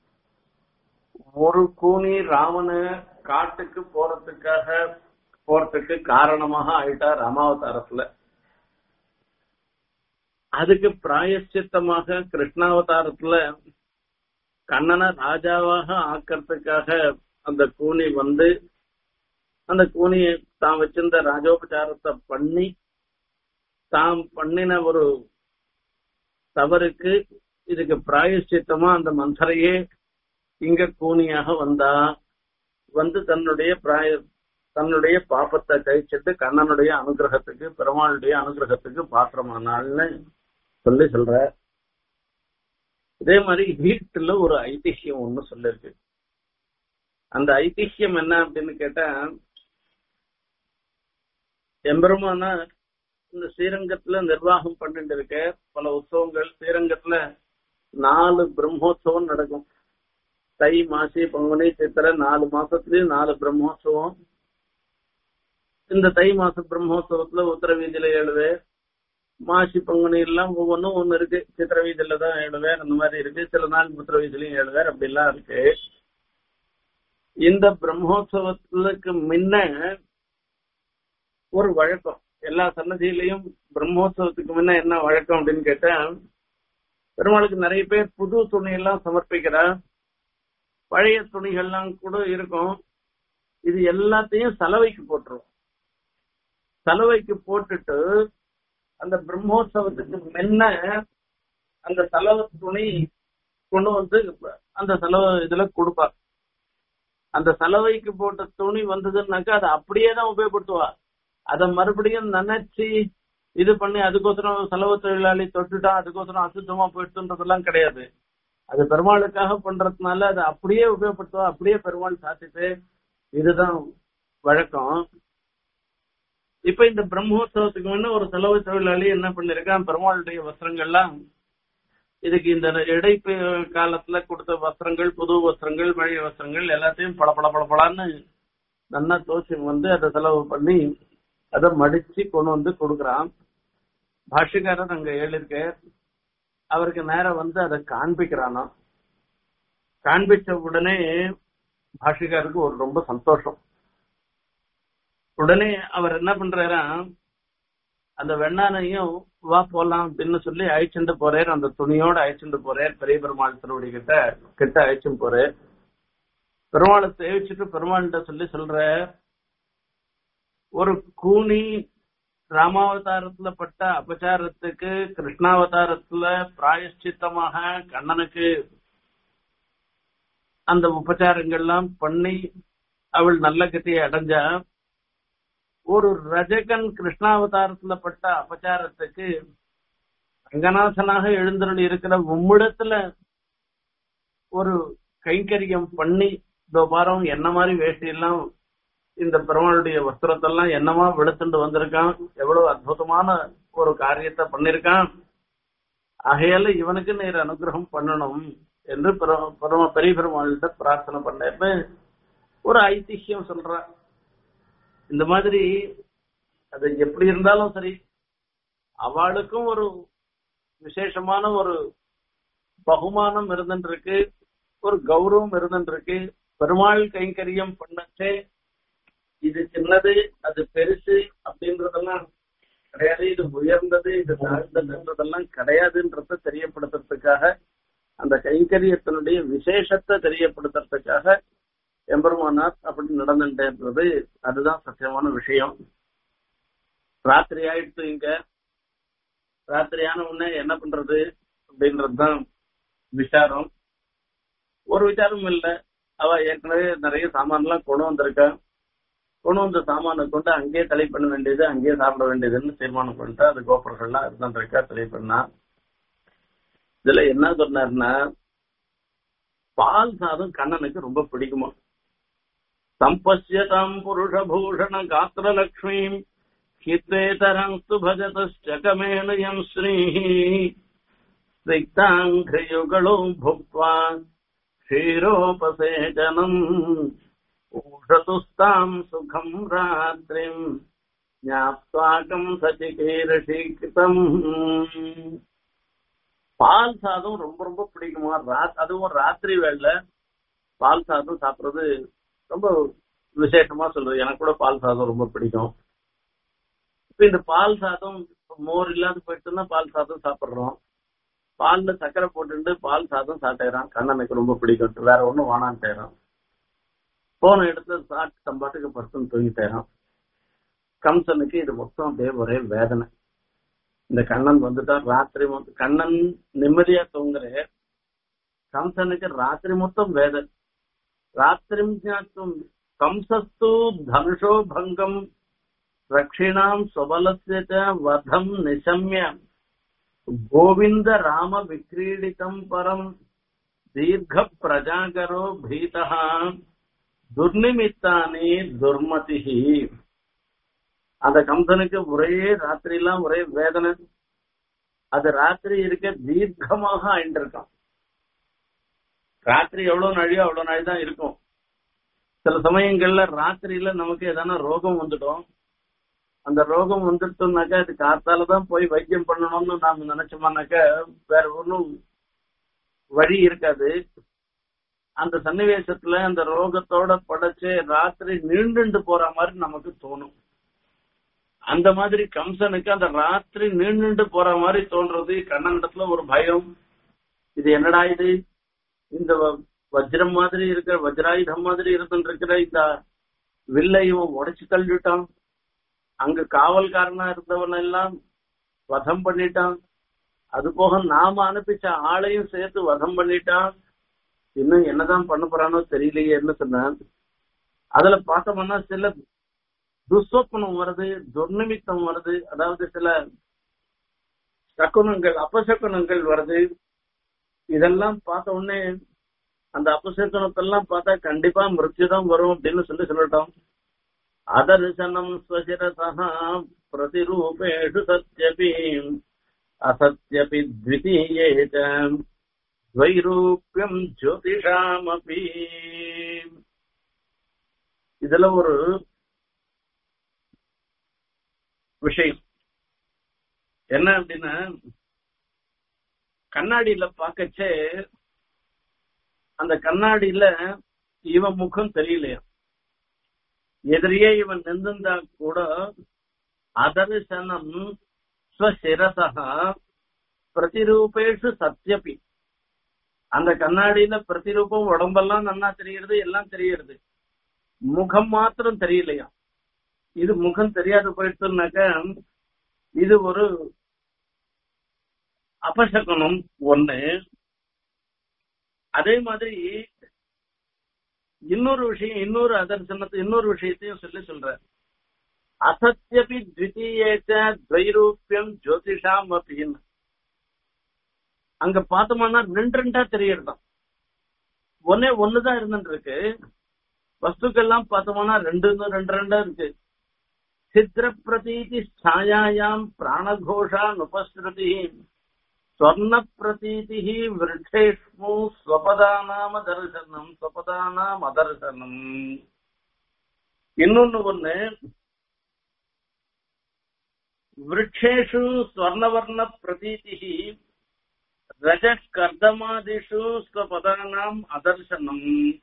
ஒரு கூனி ராமனு காட்டுக்கு போறதுக்காக போறதுக்கு காரணமாக ஆயிட்டா ராமாவதாரத்துல அதுக்கு பிராயச்சித்தமாக கிருஷ்ணாவதாரத்துல கண்ணனை ராஜாவாக ஆக்கிறதுக்காக அந்த கூனி வந்து அந்த கூனியை தான் வச்சிருந்த ராஜோபச்சாரத்தை பண்ணி தாம் பண்ணின ஒரு தவறுக்கு இதுக்கு பிராயச்சித்தமா அந்த மந்தரையே இங்க கூனியாக வந்தா வந்து தன்னுடைய பிராய தன்னுடைய பாப்பத்தை கழிச்சிட்டு கண்ணனுடைய அனுகிரகத்துக்கு பெருமாளுடைய அனுகிரகத்துக்கு பாத்திரமானாள்னு சொல்லி சொல்ற இதே மாதிரி வீட்டுல ஒரு ஐதிஹ்யம் ஒண்ணு சொல்லிருக்கு அந்த ஐதிஹ்யம் என்ன அப்படின்னு கேட்டா எம்பெருமானா இந்த ஸ்ரீரங்கத்துல நிர்வாகம் பண்ணிட்டு இருக்க பல உற்சவங்கள் ஸ்ரீரங்கத்துல நாலு பிரம்மோத்சவம் நடக்கும் தை மாசி பங்குனி சித்திரை நாலு மாசத்துலயும் நாலு பிரம்மோத்சவம் இந்த தை மாச பிரம்மோத்சவத்துல உத்தர வீதியில ஏழு பேர் மாசி பங்குனி எல்லாம் ஒவ்வொன்றும் ஒண்ணு இருக்கு சித்திர வீதியில தான் ஏழு பேர் அந்த மாதிரி இருக்கு சில நாள் உத்தர வீதியிலயும் ஏழு பேர் அப்படி எல்லாம் இருக்கு இந்த பிரம்மோத்சவத்துக்கு முன்ன ஒரு வழக்கம் எல்லா சன்னதியிலையும் பிரம்மோத்சவத்துக்கு முன்ன என்ன வழக்கம் அப்படின்னு கேட்டா பெருமாளுக்கு நிறைய பேர் புது துணியெல்லாம் சமர்ப்பிக்கிறா பழைய துணிகள்லாம் கூட இருக்கும் இது எல்லாத்தையும் சலவைக்கு போட்டுரும் சலவைக்கு போட்டுட்டு அந்த பிரம்மோற்சவத்துக்கு முன்ன அந்த செலவு துணி கொண்டு வந்து அந்த செலவு இதுல கொடுப்பா அந்த செலவைக்கு போட்ட துணி வந்ததுன்னாக்கா அதை அப்படியே தான் உபயோகப்படுத்துவா அதை மறுபடியும் நினைச்சு இது பண்ணி அதுக்கோசரம் செலவு தொழிலாளி தொட்டுட்டான் அதுக்கோசரம் அசுத்தமா போயிடுச்சுன்றதெல்லாம் கிடையாது அது பெருமாளுக்காக பண்றதுனால அதை அப்படியே உபயோகப்படுத்துவா அப்படியே பெருமாள் சாத்திட்டு இதுதான் வழக்கம் இப்ப இந்த பிரம்மோத்சவத்துக்கு முன்ன ஒரு செலவு தொழிலாளி என்ன பண்ணிருக்கான் பெருமாளுடைய வஸ்திரங்கள்லாம் இதுக்கு இந்த இடை காலத்துல கொடுத்த வஸ்திரங்கள் புது வஸ்திரங்கள் பழைய வஸ்திரங்கள் எல்லாத்தையும் பல பல பல பலான்னு நல்லா தோசி வந்து அதை செலவு பண்ணி அதை மடிச்சு கொண்டு வந்து கொடுக்குறான் பாஷ்யக்காரர் அங்க எழுதிருக்க அவருக்கு நேரம் வந்து அதை காண்பிக்கிறானா காண்பிச்ச உடனே பாஷிகாருக்கு ஒரு ரொம்ப சந்தோஷம் உடனே அவர் என்ன பண்றாரா அந்த வெண்ணானையும் வா போலாம் அப்படின்னு சொல்லி அழைச்சிட்டு போறாரு அந்த துணியோட அழைச்சிட்டு போறாரு பெரிய பெருமாள் திருவடி கிட்ட கிட்ட அழைச்சும் போறாரு பெருமாளை சேவிச்சுட்டு பெருமாள்கிட்ட சொல்லி சொல்ற ஒரு கூனி ராமாவதாரத்துல பட்ட அபச்சாரத்துக்கு கிருஷ்ணாவதாரத்துல பிராயஷ்சித்தமாக கண்ணனுக்கு அந்த உபச்சாரங்கள்லாம் பண்ணி அவள் நல்ல கதியை அடைஞ்சா ஒரு ரஜகன் கிருஷ்ணாவதாரத்துல பட்ட அபச்சாரத்துக்கு ரங்கநாதனாக எழுந்தருள் இருக்கிற உம்மிடத்துல ஒரு கைங்கரியம் பண்ணி இதோ பாரம் என்ன மாதிரி வேஷ்டி எல்லாம் இந்த பெருமாளுடைய வஸ்திரத்தெல்லாம் என்னமா வெளுத்துண்டு வந்திருக்கான் எவ்வளவு அற்புதமான ஒரு காரியத்தை பண்ணிருக்கான் ஆகையால இவனுக்கு நீர் அனுகிரகம் பண்ணணும் என்று பெரு- பெரும பெரிய பெருமாள்கிட்ட பிரார்த்தனை பண்ணேன்னு ஒரு ஐதிஹ்யம் சொல்ற இந்த மாதிரி அது எப்படி இருந்தாலும் சரி அவளுக்கும் ஒரு விசேஷமான ஒரு பகுமானம் இருந்துருக்கு ஒரு கௌரவம் இருந்துருக்கு பெருமாள் கைங்கரியம் பண்ணச்சே இது சின்னது அது பெருசு அப்படின்றதெல்லாம் கிடையாது இது உயர்ந்தது இது தாழ்ந்ததுன்றதெல்லாம் கிடையாதுன்றத தெரியப்படுத்துறதுக்காக அந்த கைங்கரியத்தினுடைய விசேஷத்தை தெரியப்படுத்துறதுக்காக எம்பெருமானார் அப்படி நடந்துட்டேன்றது அதுதான் சத்தியமான விஷயம் ராத்திரி ஆயிடுத்து இங்க ராத்திரியான உடனே என்ன பண்றது அப்படின்றதுதான் விசாரம் ஒரு விசாரம் இல்ல அவ ஏற்கனவே நிறைய சாமான்லாம் கொண்டு வந்திருக்கா கொண்டு வந்த சாமானை கொண்டு அங்கேயே தலை பண்ண வேண்டியது அங்கேயே சாப்பிட வேண்டியதுன்னு தீர்மானம் பண்ணிட்டு அது கோபுரங்கள்லாம் அதுதான் இருக்கா தலை பண்ணா இதுல என்ன சொன்னாருன்னா பால் சாதம் கண்ணனுக்கு ரொம்ப பிடிக்குமா சம்பசியதாம் புருஷபூஷண காத்திரலக்ஷ்மீம் ஹித்வேதரங்ஸ்து பஜதஸ்டகமேணயம் ஸ்ரீः சிக்தாங்கிரியுகளோ புக்வா க்ஷீரோபசேச்சனம் ஊஷதுஸ்தாம் சுகம் ராத்திரிம் ஞாப்தாக்கம் சச்சிகீரஷீகிதம் பால் சாதம் ரொம்ப ரொம்ப பிடிக்குமா ராத் அதுவும் ராத்திரி வேலை பால் சாதம் சாப்பிடுறது ரொம்ப விசேஷமா சொல்றது எனக்கு கூட பால் சாதம் ரொம்ப பிடிக்கும் இப்ப இந்த பால் சாதம் மோர் இல்லாத போயிட்டுன்னா பால் சாதம் சாப்பிடுறோம் பால்ல சக்கரை போட்டுட்டு பால் சாதம் சாப்பிட்டுறான் கண்ணனுக்கு ரொம்ப பிடிக்கும் வேற ஒண்ணும் வானான்ட்டேறான் போன இடத்துல சாப்பிட்டு தம்பாட்டுக்கு பர்சன் தூங்கிட்டேறான் கம்சனுக்கு இது மொத்தம் அப்படியே ஒரே வேதனை இந்த கண்ணன் வந்துட்டா ராத்திரி மொத்தம் கண்ணன் நிம்மதியா தூங்குற கம்சனுக்கு ராத்திரி மொத்தம் வேதனை ராத்திரி ஞாத்தும் கம்சஸ்து தனுஷோ பங்கம் ரக்ஷிணாம் சுபலஸ்ய ச வதம் நிசம்ய கோவிந்த ராம விக்ரீடிதம் பரம் தீர்க்க பிரஜாகரோ பீதः துர்நிமித்தானி துர்மதிஹி அந்த கம்சனுக்கு ஒரே ராத்திரிலாம் ஒரே வேதனை அது ராத்திரி இருக்க தீர்க்கமாக ஆயிட்டு இருக்கான் ராத்திரி எவ்வளவு நாழியோ அவ்வளவு நாள் தான் இருக்கும் சில சமயங்கள்ல ராத்திரியில நமக்கு எதனா ரோகம் வந்துடும் அந்த ரோகம் வந்துட்டோம்னாக்கா அது காத்தால தான் போய் வைத்தியம் பண்ணணும்னு நாம நினைச்சோம்னாக்கா வேற ஒன்றும் வழி இருக்காது அந்த சன்னிவேசத்துல அந்த ரோகத்தோட படைச்சு ராத்திரி நீண்டுண்டு போற மாதிரி நமக்கு தோணும் அந்த மாதிரி கம்சனுக்கு அந்த ராத்திரி நீண்டுண்டு போற மாதிரி தோன்றது கண்ணனிடத்துல ஒரு பயம் இது என்னடா இது இந்த வ- வஜ்ரம் மாதிரி இருக்கிற வஜ்ராயுதம் மாதிரி இருந்துட்டு இருக்கிற இந்த வில்லை இவன் உடைச்சு தள்ளிட்டான் அங்க காவல்காரனா இருந்தவன் எல்லாம் வதம் பண்ணிட்டான் அது போக நாம அனுப்பிச்ச ஆளையும் சேர்த்து வதம் பண்ணிட்டான் இன்னும் என்னதான் பண்ண போறானோ தெரியலையேன்னு சொன்னான் அதுல பார்த்தோம்னா சில துஸ்வப்னம் வருது துர்நிமித்தம் வருது அதாவது சில சகுனங்கள் அபசகுனங்கள் வருது இதெல்லாம் பார்த்த உடனே அந்த அபசகுனத்தெல்லாம் பார்த்தா கண்டிப்பா மிருத்யுதான் வரும் அப்படின்னு சொல்லி சொல்லட்டோம் அதர்சனம் ஸ்வசிரசா பிரதிரூபேஷு சத்யபி அசத்யபி த்விதீயே ச துவைரூப்யம் ஜோதிஷாமபி இதுல ஒரு விஷயம் என்ன அப்படின்னா கண்ணாடியில பார்க்கச்சே அந்த கண்ணாடியில இவன் முகம் தெரியலையா எதிரியே இவன் நின்றுந்தா கூட அதர்சனம் ஸ்வசிரசா பிரதிரூபேஷு சத்யபி அந்த கண்ணாடியில பிரதிரூபம் உடம்பெல்லாம் நன்னா தெரியுது எல்லாம் தெரியுது முகம் மாத்திரம் தெரியலையா இது முகம் தெரியாது போயிடுச்சுனாக்க இது ஒரு அபசகுனம் ஒண்ணு அதே மாதிரி இன்னொரு விஷயம் இன்னொரு அதர்சனத்தை இன்னொரு விஷயத்தையும் சொல்லி சொல்ற அசத்தியபி த்விதீயேச்ச துவைரூபியம் ஜோதிஷாம் அப்படின்னு அங்க பார்த்தோம்னா ரெண்டு ரெண்டா தெரியறதாம் ஒன்னே ஒண்ணுதான் இருந்துட்டு இருக்கு வஸ்துக்கள்லாம் பார்த்தோம்னா ரெண்டு ரெண்டு ரெண்டா இருக்கு சித்திர பிரதீதி சாயாயாம் பிராணகோஷா நுபஸ்ருதி ஸ்வர்ண பிரதீதி விருட்சேஷ்மு ஸ்வபதானாம தரிசனம் ஸ்வபதானாம் அதர்சனம் இன்னொன்னு ஒண்ணு விருட்சேஷு ஸ்வர்ணவர்ண பிரதீதி ரஜ கர்தமாதிஷு ஸ்வபதானாம் அதர்சனம்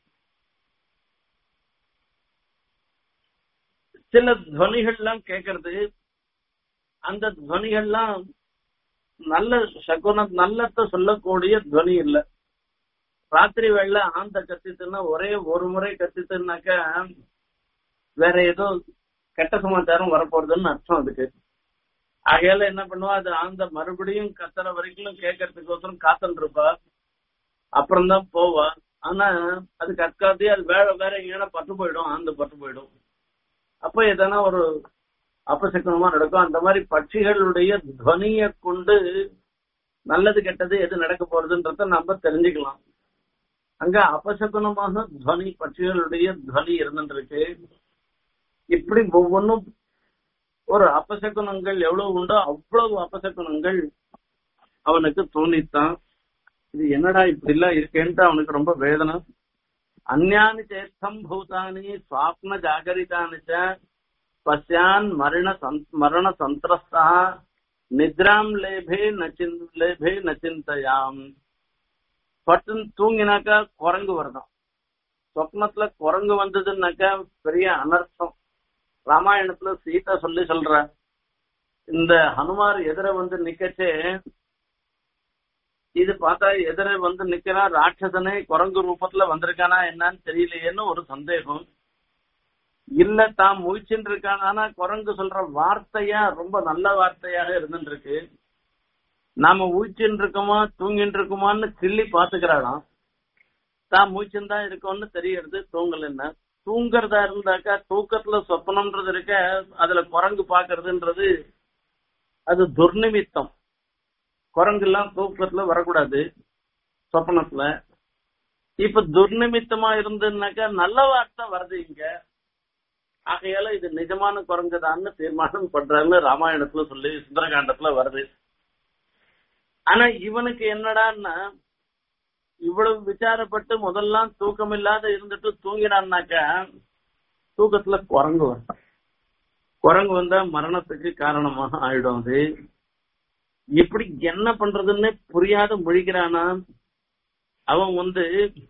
சில துவனிகள்லாம் கேட்கறது அந்த துவனிகள்லாம் நல்ல சகுன நல்லத்த சொல்லக்கூடிய துவனி இல்ல ராத்திரி வேளை ஆந்த கத்தித்துன்னா ஒரே ஒரு முறை கத்தித்துனாக்க வேற ஏதோ கெட்ட சமாச்சாரம் வரப்போறதுன்னு அர்த்தம் அதுக்கு ஆகையால என்ன பண்ணுவா அது ஆந்த மறுபடியும் கத்துற வரைக்கும் கேட்கறதுக்கோசரம் காத்துட்டு இருப்பா அப்புறம்தான் போவா ஆனா அது கற்காதே அது வேற வேற எங்கேனா பட்டு போயிடும் ஆந்து பட்டு போயிடும் அப்ப எதனா ஒரு அபசக்கனமா நடக்கும் அந்த மாதிரி பட்சிகளுடைய துவனிய கொண்டு நல்லது கெட்டது எது நடக்க போறதுன்றத நம்ம தெரிஞ்சுக்கலாம் அங்க அபசகுனமாக துவனி பட்சிகளுடைய துவனி இருந்துருக்கு இப்படி ஒவ்வொன்றும் ஒரு அபசகுனங்கள் எவ்வளவு உண்டோ அவ்வளவு அபசகுனங்கள் அவனுக்கு தோணித்தான் இது என்னடா இப்படி எல்லாம் இருக்கேன்ட்டு அவனுக்கு ரொம்ப வேதனை அந்யானி சேத்தம் பூதானி ஸ்வாப்ன ஜாகரிதானி ச பசியான் மரண மரண சந்திரஸ்தா நித்ராம் லேபே நச்சின் லேபே நச்சிந்தயாம் பட்டு தூங்கினாக்கா குரங்கு வருதான் சொப்னத்துல குரங்கு வந்ததுன்னாக்கா பெரிய அனர்த்தம் ராமாயணத்துல சீதா சொல்லி சொல்ற இந்த ஹனுமார் எதிர வந்து நிக்கச்சே இது பார்த்தா எதிர வந்து நிக்கிறான் ராட்சசனே குரங்கு ரூபத்துல வந்திருக்கானா என்னன்னு தெரியலையேன்னு ஒரு சந்தேகம் இல்ல தான் முயற்சின்னு இருக்கான் ஆனா குரங்கு சொல்ற வார்த்தையா ரொம்ப நல்ல வார்த்தையாக இருந்துட்டு இருக்கு நாம ஊச்சின்னு இருக்கோமா தூங்கின்னு இருக்குமான்னு கிள்ளி பாத்துக்கிறாளாம் தான் மூச்சுன்னு தான் இருக்கோம்னு தெரியறது தூங்கலன்னா தூங்குறதா இருந்தாக்கா தூக்கத்துல சொப்பனம்ன்றது இருக்க அதுல குரங்கு பாக்குறதுன்றது அது துர்நிமித்தம் குரங்கு எல்லாம் தூக்கத்துல வரக்கூடாது சொப்பனத்துல இப்ப துர்நிமித்தமா இருந்துன்னாக்கா நல்ல வார்த்தை வருது இங்க ஆகையால இது நிஜமான குரங்குதான்னு தீர்மானம் பண்றாங்க ராமாயணத்துல சொல்லி சுந்தரகாண்டத்துல வருது ஆனா இவனுக்கு என்னடான்னா இவ்வளவு விசாரப்பட்டு முதல்லாம் தூக்கம் இல்லாத இருந்துட்டு தூங்கினான்னாக்க தூக்கத்துல குரங்கு வரும் குரங்கு வந்தா மரணத்துக்கு காரணமாக ஆயிடும் அது இப்படி என்ன பண்றதுன்னு புரியாத முழிக்கிறானா அவன் வந்து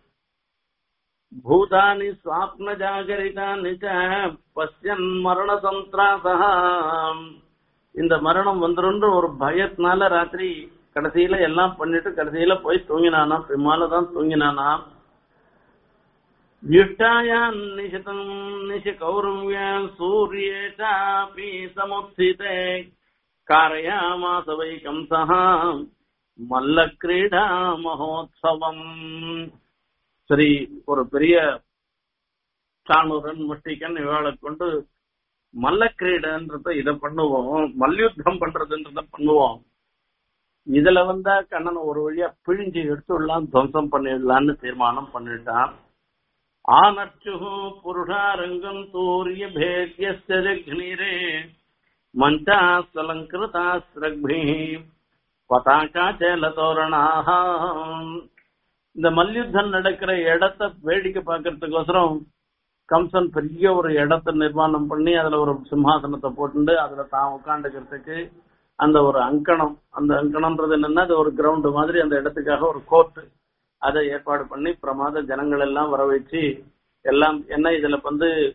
பூதானி சுவாப்ன ஜாகரிதானி பசியன் மரண சந்திராசா இந்த மரணம் வந்துருன்ற ஒரு பயத்தினால ராத்திரி கடைசியில எல்லாம் பண்ணிட்டு கடைசியில போய் தூங்கினானா பிம்மாலதான் தூங்கினானா யுஷ்டாயான் நிஷிதம் நிஷ கௌரவ்ய சூரியேஷாபி சமுத்திதே காரயாமாச வை கம்சः மல்ல கிரீடா மகோத்சவம் சரி ஒரு பெரிய சாணூரன் முஷ்டிகன் இவாளை கொண்டு மல்ல கிரீடன்றத இத பண்ணுவோம் மல்யுத்தம் பண்றதுன்றத பண்ணுவோம் இதுல வந்தா கண்ணனை ஒரு வழியா பிழிஞ்சு எடுத்துடலாம் துவம்சம் பண்ணிடலாம்னு தீர்மானம் பண்ணிட்டான் ஆனச்சு புருஷாரங்கம் தூரிய பேத்தியஸ்தீரே மஞ்சாஸ்வலங்கிருதாஸ்ரக்பி பதாக்கா சேலதோரணாக இந்த மல்யுத்தம் நடக்கிற இடத்த வேடிக்கை பார்க்கறதுக்கோசரம் கம்சன் பெரிய ஒரு இடத்த நிர்மாணம் பண்ணி அதுல ஒரு சிம்ஹாசனத்தை போட்டு அதுல தான் உட்காந்துக்கிறதுக்கு அந்த ஒரு அங்கணம் அந்த அங்கணம்ன்றது என்னன்னா அது ஒரு கிரவுண்ட் மாதிரி அந்த இடத்துக்காக ஒரு கோர்ட் அதை ஏற்பாடு பண்ணி பிரமாத ஜனங்கள் எல்லாம் வர வச்சு எல்லாம் என்ன இதுல வந்து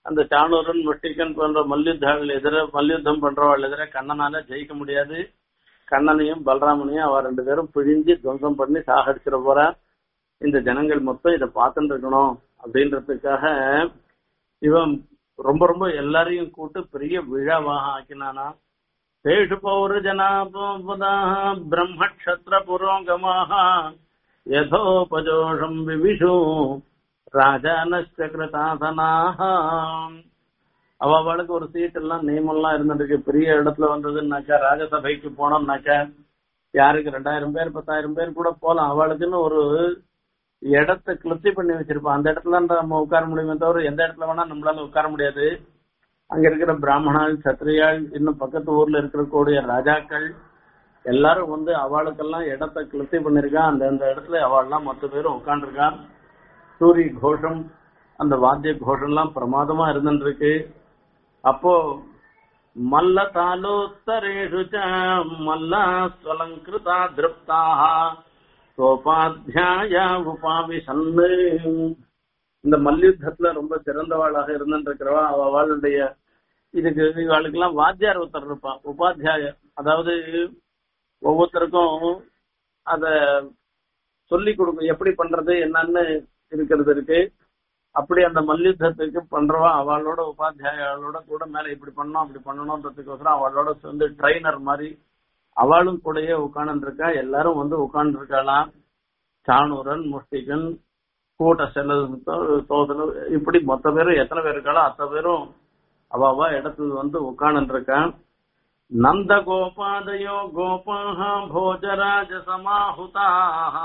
அந்த சாணூரன் வெட்டிக்கன் போன்ற மல்யுத்தாள் எதிர மல்யுத்தம் பண்றவாள் எதிர கண்ணனால ஜெயிக்க முடியாது கண்ணனையும் பலராமனையும் அவ ரெண்டு பேரும் பிழிஞ்சு துவம்சம் பண்ணி சாகடிச்சிட போறா இந்த ஜனங்கள் மொத்தம் இதை பார்த்துட்டு இருக்கணும் அப்படின்றதுக்காக இவன் ரொம்ப ரொம்ப எல்லாரையும் கூட்டு பெரிய விழாவாக ஆக்கினானா தேஷு பௌர ஜனாபதாக பிரம்மக்ஷத்திர புரோகமாக யதோபஜோஷம் விவிஷு ராஜானஸ்ட கிருதாசனாக அவ அவளுக்கு ஒரு சீட் எல்லாம் நியமம்லாம் இருந்துருக்கு பெரிய இடத்துல வந்ததுன்னாக்கா ராஜசபைக்கு போனோம்னாக்கா யாருக்கு ரெண்டாயிரம் பேர் பத்தாயிரம் பேர் கூட போலாம் அவளுக்குன்னு ஒரு இடத்த கிளப்தி பண்ணி வச்சிருப்பான் அந்த இடத்துல நம்ம உட்கார முடியுமே தவிர எந்த இடத்துல வேணா நம்மளால உட்கார முடியாது அங்க இருக்கிற பிராமணாள் சத்திரியாள் இன்னும் பக்கத்து ஊர்ல இருக்கக்கூடிய ராஜாக்கள் எல்லாரும் வந்து அவளுக்கெல்லாம் இடத்த கிளப்தி பண்ணிருக்கான் அந்த அந்த இடத்துல அவள்லாம் மொத்த பேரும் உட்காந்துருக்கான் சூரிய கோஷம் அந்த வாத்திய கோஷம் எல்லாம் பிரமாதமா இருந்துருக்கு அப்போ மல்ல தாலோத்தரேஷு மல்லா ஸ்வலங்கிருதா திருப்தாக சோபாத்தியாய உபாவிசன்னு இந்த மல்யுத்தத்துல ரொம்ப சிறந்தவாளாக இருந்துருக்கிறவா அவளுடைய இதுக்கு இவாளுக்கெல்லாம் வாத்தியார் ஒருத்தர் இருப்பான் உபாத்தியாய அதாவது ஒவ்வொருத்தருக்கும் அத சொல்லி கொடுக்கும் எப்படி பண்றது என்னன்னு இருக்கிறது இருக்கு அப்படி அந்த மல்யுத்தத்துக்கு பண்றவா அவளோட உபாத்தியாயோட கூட மேல இப்படி பண்ணணும் அப்படி பண்ணணும்ன்றதுக்கோசரம் அவளோட சேர்ந்து ட்ரைனர் மாதிரி அவளும் கூடயே உட்கார்ந்து இருக்கா எல்லாரும் வந்து உட்கார்ந்து இருக்கலாம் சாணூரன் முஷ்டிகன் கூட்ட செல்ல சோதனை இப்படி மொத்த பேரும் எத்தனை பேர் இருக்காளோ அத்தனை பேரும் அவ அவ இடத்துல வந்து உட்கார்ந்து இருக்கான் நந்த கோபாதயோ கோபாக போஜராஜ சமாஹுதாக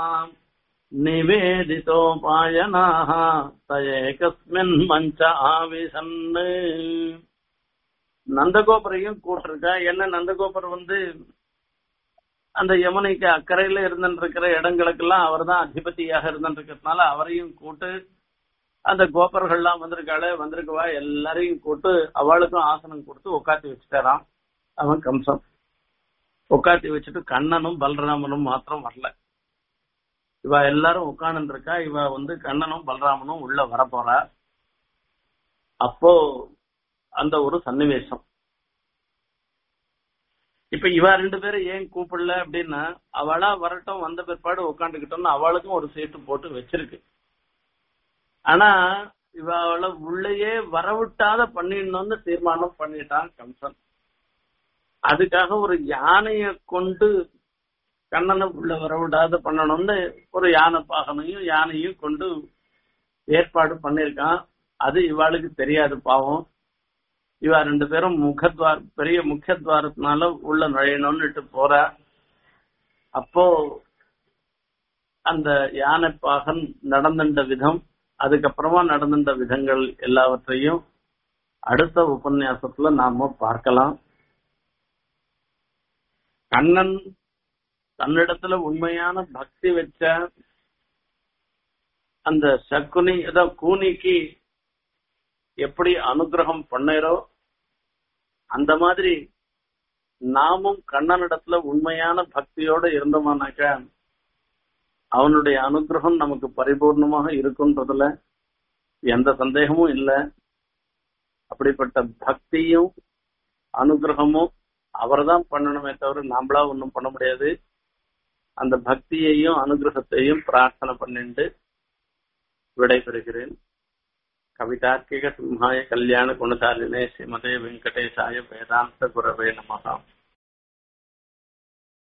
நிவேதிதோபாயனாக தயேகஸ்மின் மஞ்ச ஆவிசன்னு நந்தகோபுரையும் கூட்டிருக்கா என்ன நந்தகோபுர் வந்து அந்த யமுனைக்கு அக்கறையில இருந்துருக்கிற இடங்களுக்கெல்லாம் அவர் தான் அதிபதியாக இருந்துருக்கிறதுனால அவரையும் கூட்டு அந்த கோபர்கள்லாம் வந்திருக்காளே வந்திருக்கவா எல்லாரையும் கூட்டு அவளுக்கும் ஆசனம் கொடுத்து உட்காத்தி வச்சுட்டாராம் அவன் கம்சன் உட்காத்தி வச்சுட்டு கண்ணனும் பலராமனும் மாத்திரம் வரல இவ எல்லாரும் உட்கார்ந்து இருக்கா இவ வந்து கண்ணனும் பலராமனும் உள்ள வர போறா அப்போ அந்த ஒரு சன்னிவேசம் இப்ப இவ ரெண்டு பேரும் ஏன் கூப்பிடல அப்படின்னா அவளா வரட்டும் வந்த பிற்பாடு உட்காந்துக்கிட்டோம்னு அவளுக்கும் ஒரு சீட்டு போட்டு வச்சிருக்கு ஆனா இவ அவளை உள்ளேயே வரவிட்டாத பண்ணிடணும்னு தீர்மானம் பண்ணிட்டான் கம்சன் அதுக்காக ஒரு யானைய கொண்டு கண்ணனை உள்ள வரவிடாத பண்ணணும்னு ஒரு யானை பாகனையும் யானையும் கொண்டு ஏற்பாடு பண்ணிருக்கான் அது இவாளுக்கு தெரியாது பாவம் இவ ரெண்டு பேரும் முகத்வார் பெரிய முக்கியத்வாரத்தினால உள்ள நுழையணும்னுட்டு போற அப்போ அந்த யானை பாகன் நடந்துட்ட விதம் அதுக்கப்புறமா நடந்துட்ட விதங்கள் எல்லாவற்றையும் அடுத்த உபன்யாசத்துல நாம பார்க்கலாம் கண்ணன் தன்னிடத்துல உண்மையான பக்தி வச்ச அந்த சக்குனி ஏதோ கூனிக்கு எப்படி அனுகிரகம் பண்ணறோ அந்த மாதிரி நாமும் கண்ணனிடத்துல உண்மையான பக்தியோட இருந்தோமானாக்க அவனுடைய அனுகிரகம் நமக்கு பரிபூர்ணமாக இருக்குன்றதுல எந்த சந்தேகமும் இல்லை அப்படிப்பட்ட பக்தியும் அனுகிரகமும் அவர்தான் பண்ணணுமே தவிர நாமளா ஒன்றும் பண்ண முடியாது அந்த பக்தியையும் அனுகிரகத்தையும் பிரார்த்தனை பண்ணிட்டு விடைபெறுகிறேன் கவிதார்க்கிக சிம்ஹாய கல்யாண குணசாலினே ஸ்ரீமதே வெங்கடேசாய வேதாந்த குரவே நமகா